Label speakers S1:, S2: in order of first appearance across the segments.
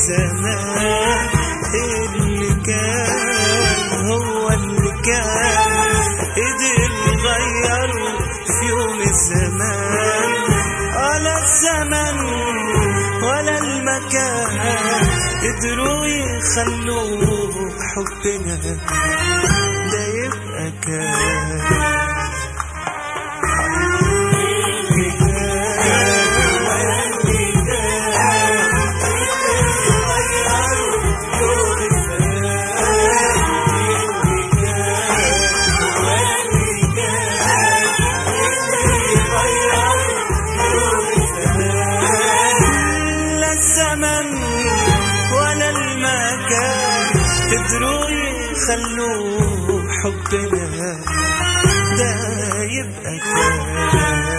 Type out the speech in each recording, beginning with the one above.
S1: الزمان اللي كان هو اللي كان قدر يغيره في يوم الزمان ولا الزمن ولا المكان قدروا يخلوه حبنا ده يبقى كان لا الزمن ولا المكان قدروا يخلوه حبنا ده يبقى كان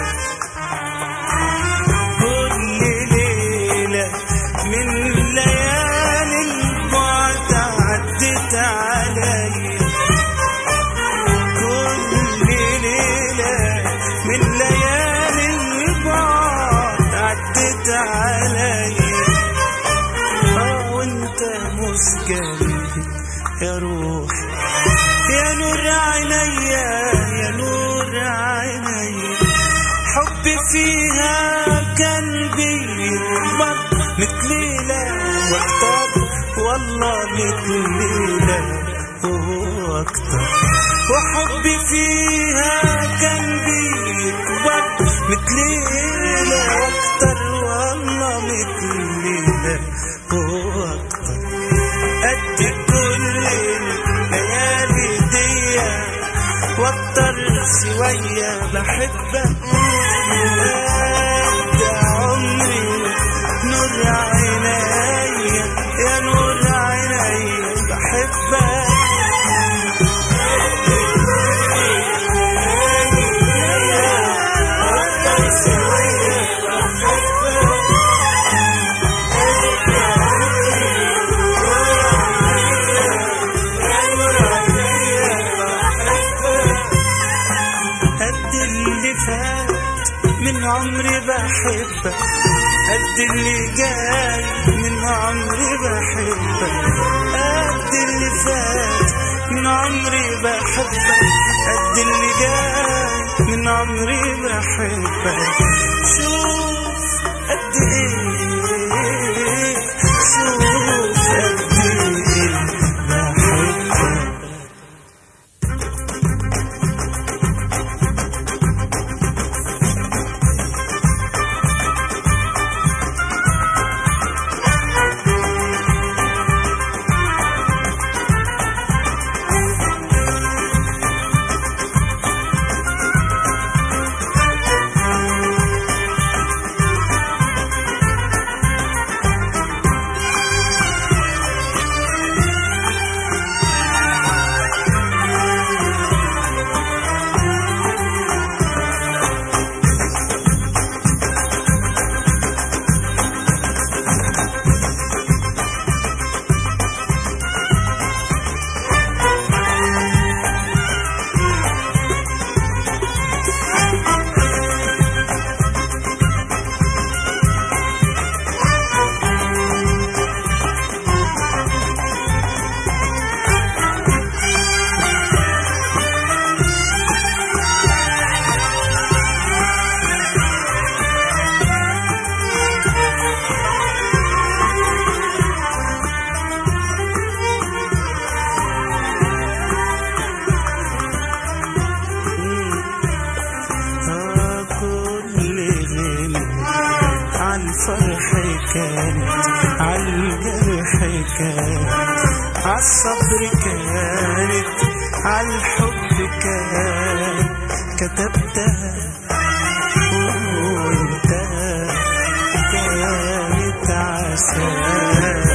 S1: كل ليلة من ليالي البعد عدت عليا كل ليلة من ليالي البعد عدت عليا اه وانت مش جنبي يا روح يا نور عينيا يا نور عينيا حبي فيها كان بيكبر مثل ليلة واكتر والله مثل ليلة واكتر وحبي فيها كان بيكبر مثل ليلة واكتر والله مثل ليلة واكتر قد كل الليالي دي واكتر شوية بحبك قد عمري نور عينيا يا نور عينيا بحبك قد اللي فات من عمري بحبك قد اللي جاي من عمري بحبك قد اللي فات من عمري بحبك قد اللي جاي من عمري بحبك شوف قد ايه شوف قد ايه بحبك آه كل غنى عالفرح كانت عالجرح كانت عالصبر كانت عالحب كانت كتبتها وانت كانت عسل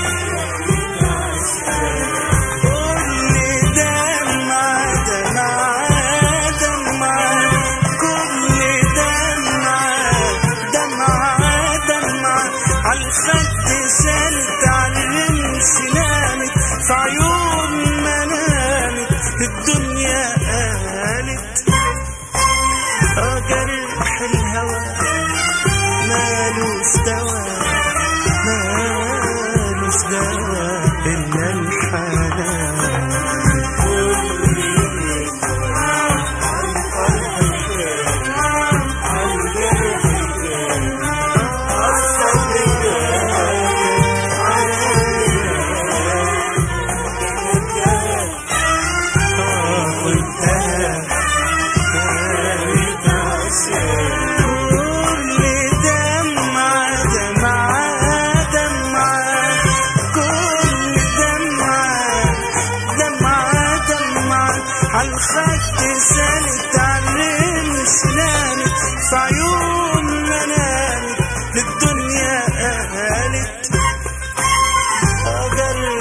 S1: كل دمعة دمعة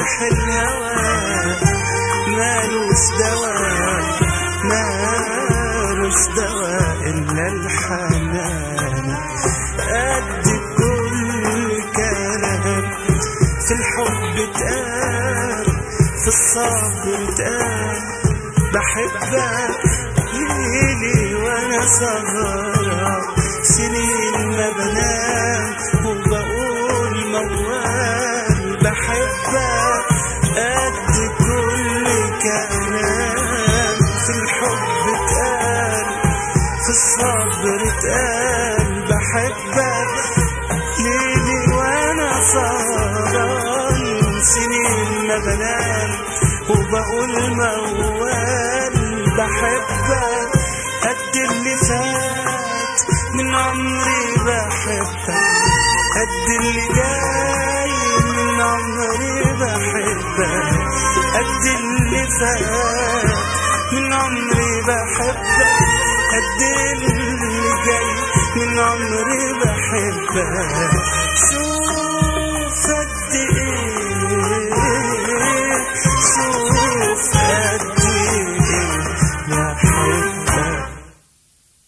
S1: جرح الهوى مالوش دواء مالوش دواء إلا الحنان قد كل كلام في الحب اتقال في الصبر اتقال بحبك ليلي وانا سهرة سنين ما بنام وبقول موال بحبك قد كل كلام في الحب اتقال في الصبر اتقال بحبك ليلي وانا سهران سنين ما بنام وبقول موال بحبك قد اللي فات من عمري بحبك قد اللي جاي من عمري بحبك قد اللي فات من عمري بحبك قد اللي جاي من عمري بحبك شو